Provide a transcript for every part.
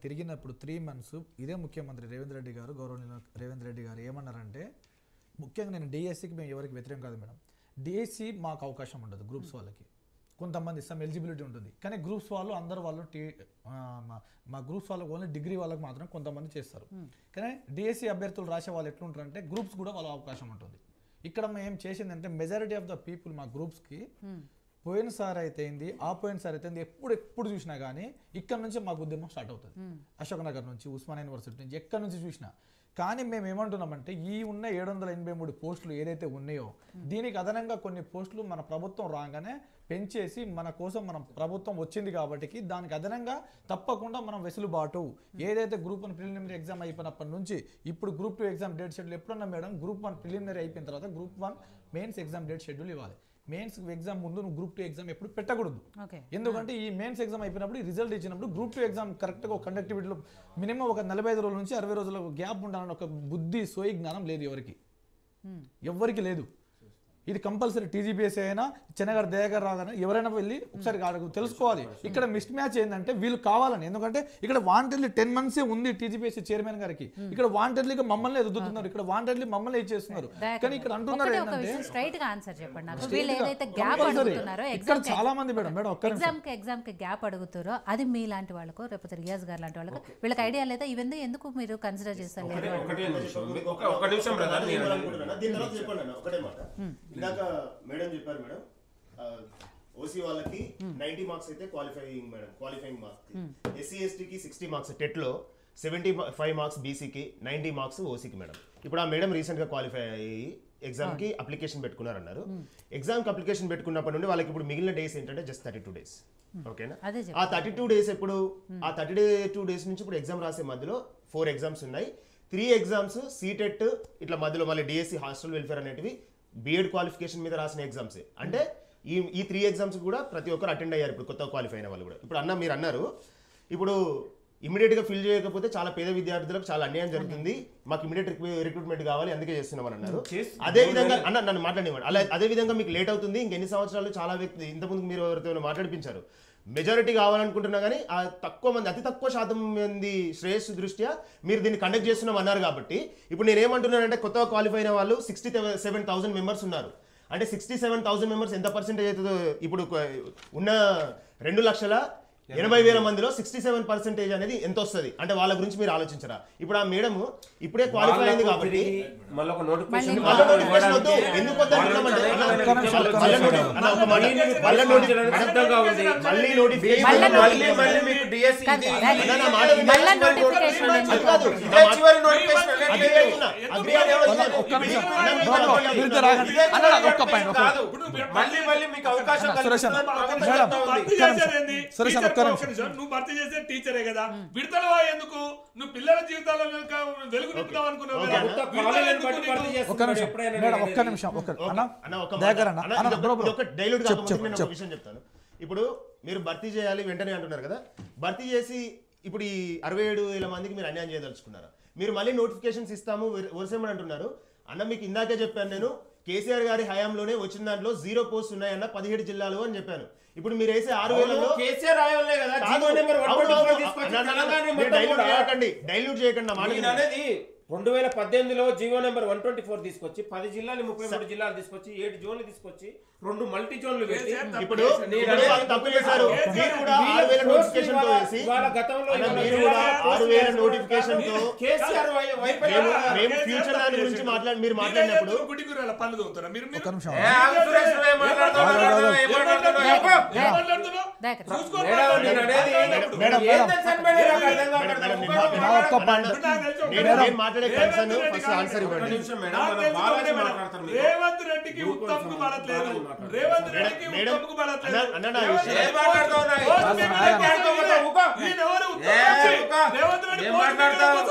తిరిగినప్పుడు three months ఇదే ముఖ్యమంత్రి రేవంత్ రెడ్డి గారు గౌరవనీయ రేవంత్ రెడ్డి గారు ఏమన్నారంటే ముఖ్యంగా నేను డిఎస్సికి మేము ఎవరికి వ్యతిరేకం కాదు మేడం డిఎస్సి మాకు అవకాశం ఉండదు గ్రూప్స్ వాళ్ళకి కొంతమంది ఇస్తాం ఎలిజిబిలిటీ ఉంటుంది కానీ గ్రూప్స్ వాళ్ళు అందరు వాళ్ళు టీ ఆ, మా మా గ్రూప్స్ వాళ్ళకి ఓన్లీ డిగ్రీ వాళ్ళకి మాత్రం కొంతమంది చేస్తారు కానీ డిఎస్సి అభ్యర్థులు రాసే వాళ్ళు ఎట్లుంటారంటే గ్రూప్స్ కూడా వాళ్ళ అవకాశం ఉంటుంది ఇక్కడ మేము చేసిందంటే మెజారిటీ ఆఫ్ ద పీపుల్ మా గ్రూప్స్కి పోయినసారి అయితే ఏంది ఆ పోయినసారి అయితే ఏంది ఎప్పుడు ఎప్పుడు చూసినా కానీ ఇక్కడ నుంచి మాకు ఉద్యమం స్టార్ట్ అవుతుంది అశోక్ నగర్ నుంచి ఉస్మానియా యూనివర్సిటీ నుంచి ఎక్కడి నుంచి చూసినా కానీ మేము ఏమంటున్నామంటే ఈ ఉన్న ఏడు వందల ఎనభై మూడు పోస్టులు ఏదైతే ఉన్నాయో దీనికి అదనంగా కొన్ని పోస్టులు మన ప్రభుత్వం రాగానే పెంచేసి మన కోసం మన ప్రభుత్వం వచ్చింది కాబట్టి దానికి అదనంగా తప్పకుండా మనం వెసులుబాటు ఏదైతే గ్రూప్ వన్ ప్రిలిమినరీ ఎగ్జామ్ అయిపోయినప్పటి నుంచి ఇప్పుడు group two exam date schedule ఎప్పుడన్నా మేడం గ్రూప్ వన్ ప్రిలిమినరీ అయిపోయిన తర్వాత group one mains exam date schedule ఇవ్వాలి మెయిన్స్ ఎగ్జామ్ ముందు నువ్వు గ్రూప్ టూ ఎగ్జామ్ ఎప్పుడు పెట్టకూడదు ఓకే ఎందుకంటే ఈ మెయిన్స్ ఎగ్జామ్ అయిపోయినప్పుడు ఈ రిజల్ట్ ఇచ్చినప్పుడు గ్రూప్ టూ ఎగ్జామ్ కరెక్ట్గా ఒక కండక్టివిటీలో మినిమం ఒక నలభై ఐదు రోజుల నుంచి అరవై రోజుల గ్యాప్ ఉండాలని ఒక బుద్ధి సోయి జ్ఞానం లేదు ఎవరికి ఎవ్వరికి లేదు ఇది కంపల్సరీ టీజీపీఎస్ అయినా చెన్నగారు దయాగారు రాగానే ఎవరైనా వెళ్ళి ఒకసారి అడుగు తెలుసుకోవాలి ఇక్కడ మిస్ మ్యాచ్ ఏంటంటే వీళ్ళు కావాలని ఎందుకంటే ఇక్కడ వాంటెడ్లీ టెన్ మంత్స్ ఉంది టీజీపీఎస్ చైర్మన్ గారికి ఇక్కడ వాంటెడ్లీగా మమ్మల్ని ఎదుగుతున్నారు ఇక్కడ వాంటెడ్లీ మమ్మల్ని ఇచ్చేస్తున్నారు కానీ ఇక్కడ అంటున్నారు ఒకటే ఒక ఏంటంటే విషయం స్ట్రైట్ గా ఆన్సర్ చెప్పండి నాకు Straight వీళ్ళు గా, ఏదైతే గ్యాప్ compulsory. అడుగుతున్నారో ఇక్కడ ఎగ్జామ్ చాలా మంది మేడం మేడం ఒక్క నిమిషం. ఎగ్జామ్ కి ఎగ్జామ్ కి గ్యాప్ అడుగుతారో అది మీ లాంటి వాళ్ళకు లేకపోతే రియాజ్ గారు లాంటి వాళ్ళకు వీళ్ళకి ఐడియా లేదా ఇవన్నీ ఎందుకు మీరు కన్సిడర్ చేస్తారు లేదు ఒకటే నిమిషం ఒక- ఒక నిమిషం బ్రదర్ నేను అనుకుంటున్నా దీని తర్వాత చెప్పండి అన్న ఒకటే మాట ఇందాక మేడం చెప్పారు మేడం ఓసీ వాళ్ళకి నైన్టీ మార్క్స్ అయితే qualifying madam qualifying marks SC ఎస్టీకి సిక్స్టీ మార్క్స్ టెట్ లో సెవెంటీ ఫైవ్ మార్క్స్ బీసీకి నైన్టీ మార్క్స్ ఓసీకి మేడం ఇప్పుడు ఆ మేడం రీసెంట్ గా క్వాలిఫై అయ్యి ఎగ్జామ్ కి అప్లికేషన్ పెట్టుకున్నారన్నారు ఎగ్జామ్ కి అప్లికేషన్ పెట్టుకున్నప్పటి నుండి వాళ్ళకి ఇప్పుడు మిగిలిన డేస్ ఏంటంటే జస్ట్ థర్టీ టూ డేస్ ఓకేనా అదే ఆ థర్టీ టూ డేస్ ఎప్పుడు ఆ థర్టీ డే టూ డేస్ నుంచి ఇప్పుడు ఎగ్జామ్ రాసే మధ్యలో ఫోర్ ఎగ్జామ్స్ ఉన్నాయి త్రీ ఎగ్జామ్స్ సీటెట్ ఇట్లా మధ్యలో మళ్ళీ డిఎస్సి హాస్టల్ వెల్ఫేర్ అనేటివి బిఎడ్ క్వాలిఫికేషన్ మీద రాసిన ఎగ్జామ్స్ అంటే ఈ ఈ త్రీ ఎగ్జామ్స్ కూడా ప్రతి ఒక్కరు అటెండ్ అయ్యారు ఇప్పుడు కొత్తగా క్వాలిఫై అయిన వాళ్ళు కూడా ఇప్పుడు అన్న మీరు అన్నారు ఇప్పుడు ఇమీడియట్ గా ఫిల్ చేయకపోతే చాలా పేద విద్యార్థులకు చాలా అన్యాయం జరుగుతుంది మాకు ఇమీడియట్ రిక్రూట్మెంట్ కావాలి అందుకే చేస్తున్నామని అన్నారు చేస్- అదే విధంగా అన్న నన్ను మాట్లాడివ్వండి అలా అదే విధంగా మీకు లేట్ అవుతుంది ఇంకెన్ని సంవత్సరాలు చాలా వ్యక్తి ఇంతకుముందు మీరు ఎవరితో మాట్లాడిపించారు మెజారిటీ కావాలనుకుంటున్నా కానీ ఆ తక్కువ మంది అతి తక్కువ శాతం మంది శ్రేయస్సు దృష్ట్యా మీరు దీన్ని కండక్ట్ చేస్తున్నాం అన్నారు కాబట్టి ఇప్పుడు నేను ఏమంటున్నానంటే కొత్తగా క్వాలిఫై అయిన వాళ్ళు సిక్స్టీ సెవెన్ థౌసండ్ మెంబర్స్ ఉన్నారు అంటే సిక్స్టీ సెవెన్ థౌసండ్ మెంబర్స్ ఎంత పర్సెంటేజ్ అవుతుందో ఇప్పుడు కొ- ఉన్న రెండు లక్షల ఎనభై వేల మందిలో సిక్స్టీ సెవెన్ పర్సెంటేజ్ అనేది ఎంత వస్తుంది అంటే వాళ్ళ గురించి మీరు ఆలోచించరా ఇప్పుడు ఆ మేడం ఇప్పుడే క్వాలిఫై అయింది కాబట్టి మళ్ళీ ఒక నోటిఫికేషన్ మళ్ళీ notification వద్దు. ఎందుకు వద్దు అంటున్నామంటే, అన్న, ఒక్క నిమిషం, ఒక్క మళ్ళీ నిమిషం. నోటి- అన్న, ఒక మాట. మళ్ళీ నోటి- సిద్ధంగా ఉంది మళ్ళీ notification మళ్ళీ వద్దు. మళ్ళీ మళ్ళీ మీకు డిఎస్సి కాదు, అన్న, నా మాట వినండి. మళ్ళా notification అది కాదు. ఇదే చివరి నోటిఫికేషన్ అగ్రి అవుతున్నా. అగ్రి అనే వాళ్ళు అన్న, ఒక్క నిమిషం. అన్న, మీకు బ్రో, బ్రో, అర్థం మీరు కాదు. ఇద్దరు ఆగండి. అన్న, అన్న, ఒక్క పాయింట్ ఒక్క కాదు మళ్ళీ మళ్ళీ మీకు అవకాశం అన్న, సురేష్ అన్న. కల్పిస్తున్నారు. మేడం, ప్రభుత్వం భర్తీ ఒక్క నిమిషం. చేసేదేంది? సురేష్ అన్న, ఒక్క టీచర్ నిమిషం. ఒక్క నిమిషం. నువ్వు భర్తీ చేసే టీచరే కదా విడతలవా ఎందుకు నువ్వు పిల్లల జీవితాల్లో కనుక వెలుగు నింపుదాం అనుకున్నావు ఓకే. కదా ప్రభుత్వ విడతలు కాలేజీలను ఎందుకు బట్టి నీకు? భర్తీ ఒక్క చేస్తున్నారు. నిమిషం ఎప్పుడైనా మేడం ఒక్క అనేది. నిమిషం ఒక్క ఓకే. అన్న అన్న, ఒక మాట. దయాకర్ అన్న అన్న, అన్న ఇది బ్రో ఒక- బ్రో ఇది ఒక డైల్యూట్ చెప్పు, కాకపోతే చెప్పు, నేను ఒక చెప్పు. విషయం చెప్తాను ఇప్పుడు మీరు భర్తీ చేయాలి వెంటనే అంటున్నారు కదా భర్తీ చేసి ఇప్పుడు ఈ అరవై ఏడు వేల మందికి మీరు అన్యాయం చేయదలుచుకున్నారా మీరు మళ్ళీ నోటిఫికేషన్స్ ఇస్తాము వరుసేమని అంటున్నారు అన్న మీకు ఇందాకే చెప్పాను నేను కేసీఆర్ గారి హయాంలోనే వచ్చిన దాంట్లో జీరో పోస్ట్ ఉన్నాయన్న పదిహేడు జిల్లాలు అని చెప్పాను ఇప్పుడు మీరు వేసే ఆరు వేలలో అవును, కేసీఆర్ రాయవల్లే కదా కాదు. జీవో నెంబర్ వన్ అవును, ట్వంటీ ఫోర్ అవును. తీసుకొచ్చి అన్న, అన్న, తెలంగాణ మీరు మొత్తం డైల్యూట్ కూడా చేయకండి డైల్యూట్ చేయకండి నా మాట నేను వినండి. అనేది రెండు వేల పద్దెనిమిదిలో GO number one twenty four తీసుకొచ్చి పది జిల్లాలు ముప్పై మూడు జిల్లాలు తీసుకొచ్చి ఏడు జోన్లు తీసుకొచ్చి రెండు మల్టీ జోన్లు పెట్టి కేసీఆర్ తప్పు ఇప్పుడు చేశాడు. నేను ఇప్పుడు అనేది వాళ్ళు తప్పు చేశారు కేసీఆర్ మీరు కూడా వీళ్ళ ఆరు వేల పోస్టులు నోటిఫికేషన్ తో ఇవాళ- వేసి ఇవాళ గతంలో అన్న, ఇవాళ మీరు కేసీఆర్ కూడా ఆరు వేల నోటిఫికేషన్ తో కేసీఆర్ వై- వైఫల్యం మేము వల్ల- మేము కేసీఆర్ ఫ్యూచర్ దాని తప్పు గురించి చేశాడు. మాట్లాడి మీరు మీరే మాట్లాడినప్పుడు చెప్తున్నారు, గుడ్డి గుర్రాల పనులు తోముతారా? మీరు మీరు ఒక్క నిమిషం ఏ, ఆగు సురేష్, నువ్వు ఏం మాట్లాడుతున్నావు? మాట్లాడుతున్నావు? ఏం మాట్లాడుతున్నావు? చెప్పు. ఏం మాట్లాడుతున్నావు? దయాకర్. చూసుకో మేడం, నేను అనేది మాట్లాడేటప్పుడు. మేడం, ఏం మేడం. తెలుసు అని మేడం నాకు అర్థం మేడం, కావట్లేదు. మేడం, ఒక్క నేను నా ఒక్క పాయింట్ ఇప్పుడు నాకు తెలిసి ఒక నేను నిమిషం. నేను మాట్లాడే రేవంత్ కన్సర్న్ రెడ్డి ఫస్ట్ గారు ఆన్సర్ ఒక్క ఇవ్వండి నిమిషం మేడం, నాకు మనం తెలిసి బాగా ఒకటే మేడం. మాట్లాడతారు మీరు. రేవంత్ రెడ్డికి గ్రూప్ ఉత్తమ్కు కోసం పడట్లేదు బాగా మాట్లాడతారు. రేవంత్ మేడం, రెడ్డికి మేడం, ఉత్తమ్కు పడట్లేదు అన్న, అన్న, నా రేవంత్ విషయం- రెడ్డి ఏం మాట్లాడుతావు నాయ్? పోస్ట్ అన్న, మీడియా అన్న. కోసం ఈయన- ఊకో. ఈయన ఎవరు? ఏ, ఉత్తమ్ వచ్చి ఊకో. రేవంత్ రెడ్డి ఏం పోస్ట్ మీడియా మాట్లాడతావు? కోసం ఈ మాట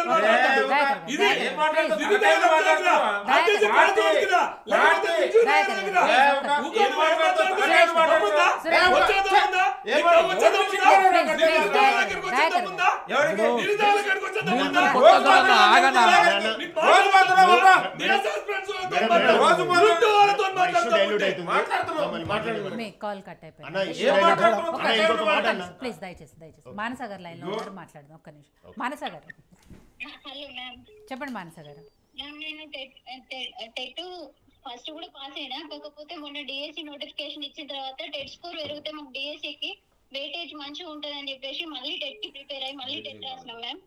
దిద్దుతాను మాట్లాడతాను. దయాకర్ ఇది గారు, ఏం మాట్లాడుతున్నావు? దిద్దుతాను మాట్లాడతాను. అది దయాకర్ కాదు కదా. లేకపోతే భారతి. దిద్దుతాను కదా. ఏ ఒక- ఊరికే ఏం మాట్లాడుతున్నావు? మాట్లాడతాను. ఏం మాట్లాడుతున్నావు? దమ్ముందా? ఏ ఒక- వచ్చేదా ఉందా? ఏ నీకు ఒక- వచ్చేదా ఓటు ఉందా? చిల్లర నీకు కట్టేదా? నిరుద్యోగుల దగ్గరికి వచ్చేదా దయాకర్ ఉందా? ఎవరికి? నిరుద్యోగుల దగ్గరికి వచ్చేదా ఉందా? రోజు మాట్లాడుతున్నావు. నీకు రోజు మాట్లాడుతున్నావు. మాట్లాడుతున్నావా? నీ అసలు friends వాళ్ళతో మేడం, మాట్లాడు. రోజు మాట్లాడు. గుడ్డు వాళ్ళతో మా ఇష్యూ మాట్లాడుతూ డైల్యూట్ ఉంటే. అవుతుంది మాట్లాడుతున్నావు. మమ్మల్ని మాట్లాడండి మీ కాల్ కట్ అన్న అయిపోయింది ఇష్యూ ఏం డైల్యూట్ మాట్లాడుతున్నావు? అన్న ఇంకొక మాట అన్న ప్లీజ్ దయచేసి దయచేసి మానస గారు లైన్ లో ఉన్నారు మాట్లాడదాం ఒక్క నిమిషం మానస గారు హలో మ్యామ్ చెప్పండి మానస గారు మ్యామ్ నేను టెట్ ఫస్ట్ కూడా పాస్ అయినా కాకపోతే మొన్న డిఎస్సి నోటిఫికేషన్ ఇచ్చిన తర్వాత టెట్ స్కోర్ పెరిగితే మాకు DSE కి వెయిటేజ్ మంచిగా ఉంటుంది అని చెప్పేసి మళ్ళీ టెట్ కి ప్రిపేర్ అయ్యి మళ్ళీ టెట్ రాసినాం మ్యామ్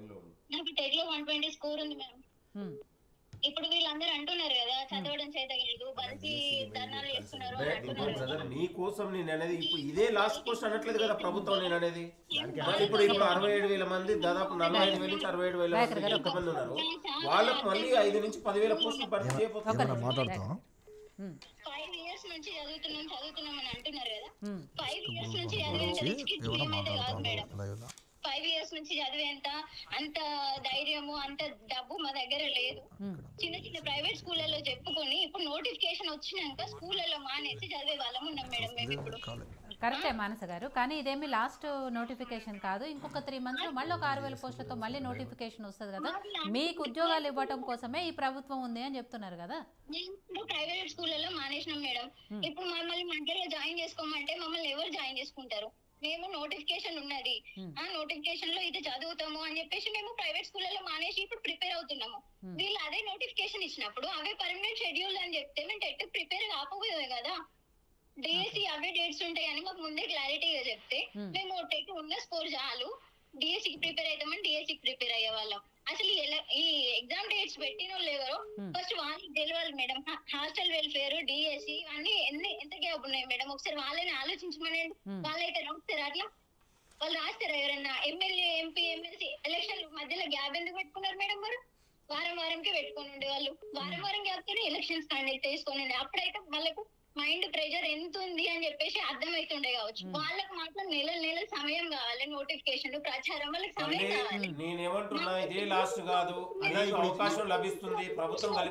నాకు టెట్ లో వన్ ట్వంటీ స్కోర్ ఉంది మ్యామ్ హ్మ్. ఇప్పుడు వీళ్ళందరూ అంటున్నారు కదా చదవడం చేత లేదు బంతి ధర్నాలు చేస్తున్నారు అని అంటున్నారు కదా. బ్రదర్ నీ కోసం నేను అనేది ఇప్పుడు ఇదే లాస్ట్ పోస్ట్ అనట్లేదు కదా ప్రభుత్వం నేను అనేది మరి ఇప్పుడు ఇప్పుడు అరవై ఏడు వేల మంది దాదాపు నలభై ఐదు వేల నుంచి అరవై ఏడు వేల దయాకర్ గారు మంది ఎంతమంది ఉన్నారు వాళ్ళకు మళ్ళీ ఐదు నుంచి పదివేల పోస్టులు భర్తీ చేయబోతున్నారు ఒక నిమిషం మాట్లాడతాం హ్మ్. ఫైవ్ ఇయర్స్ నుంచి చదువుతున్నాం చదువుతున్నాం అని అంటున్నారు కదా హ్మ్. ఫైవ్ ఇయర్స్ నుంచి చదివేంత రిచ్ కిడ్స్ ఏమైతే కాదు మేడం ఫైవ్ ఇయర్స్ నుంచి చదివేంత అంత ధైర్యము అంత డబ్బు మా దగ్గర లేదు చిన్న చిన్న ప్రైవేట్ స్కూళ్ళలో చెప్పుకొని ఇప్పుడు నోటిఫికేషన్ వచ్చినాక స్కూళ్ళలో మానేసి చదివే వాళ్ళం ఉన్నాం మేడం మేము ఇప్పుడు కరెక్టే మానస గారు కానీ ఇదేమి లాస్ట్ నోటిఫికేషన్ కాదు ఇంకొక త్రీ మంత్స్ మళ్ళీ ఒక ఆరు వేల పోస్టులతో మళ్ళీ నోటిఫికేషన్ వస్తుంది కదా మీకు ఉద్యోగాలు ఇవ్వటం కోసమే ఈ ప్రభుత్వం ఉంది అని చెప్తున్నారు కదా ఇప్పుడు ప్రైవేట్ స్కూళ్ళలో మానేసినాం మేడం ఇప్పుడు మమ్మల్ని మధ్యలో జాయిన్ చేసుకోమంటే మమ్మల్ని ఎవరు జాయిన్ చేసుకుంటారు మేము నోటిఫికేషన్ ఉన్నది ఆ నోటిఫికేషన్ లో ఇది చదువుతాము అని చెప్పేసి మేము ప్రైవేట్ స్కూళ్ళలో మానేసి ఇప్పుడు ప్రిపేర్ అవుతున్నాము వీళ్ళు అదే నోటిఫికేషన్ ఇచ్చినప్పుడు అవే పర్మనెంట్ షెడ్యూల్ అని చెప్తే మేము టెట్ ప్రిపేర్ కాకపోయేది కదా డిఎస్సి అవే డేట్స్ ఉంటాయని మాకు ముందే క్లారిటీగా చెప్తే మేము టెట్ ఉన్న స్కోర్ చాలు డిఎస్సి కి ప్రిపేర్ అవుతామని డిఎస్సి కి ప్రిపేర్ అయ్యే వాళ్ళం అసలు ఈ ఎలా- ఈ ఎగ్జామ్ డేట్స్ పెట్టిన వాళ్ళు ఎవరో ఫస్ట్ వాళ్ళకి తెలియాలి మేడం హాస్టల్ వెల్ఫేర్ డిఎస్సి ఇవన్నీ ఎన్ని ఎంత గ్యాప్ ఉన్నాయి మేడం ఒకసారి వాళ్ళని ఆలోచించమనండి వాళ్ళైతే రాస్తారు అట్లా వాళ్ళు రాస్తారా ఎవరన్నా ఎమ్మెల్యే ఎంపీ ఎమ్మెల్సీ ఎలక్షన్ మధ్యలో గ్యాప్ ఎందుకు పెట్టుకున్నారు మేడం మరి వారం వారంకి పెట్టుకొని ఉండే వాళ్ళు వారం వారం గ్యాప్ తోనే ఎలక్షన్స్ కండక్ట్ చేసుకొని ఉండే అప్పుడైతే వాళ్ళకు మైండ్ ప్రెషర్ ఎంత ఉంది అని చెప్పేసి అర్థమైతుండే కావచ్చు వాళ్ళకి మాత్రం నెల నెల సమయం కావాలి నోటిఫికేషన్ ప్రచారం వాళ్ళకి సమయం కావాలి నేనేమంటున్నా ఇదే లాస్ట్ కాదు అనేక అవకాశం లభిస్తుంది ప్రభుత్వం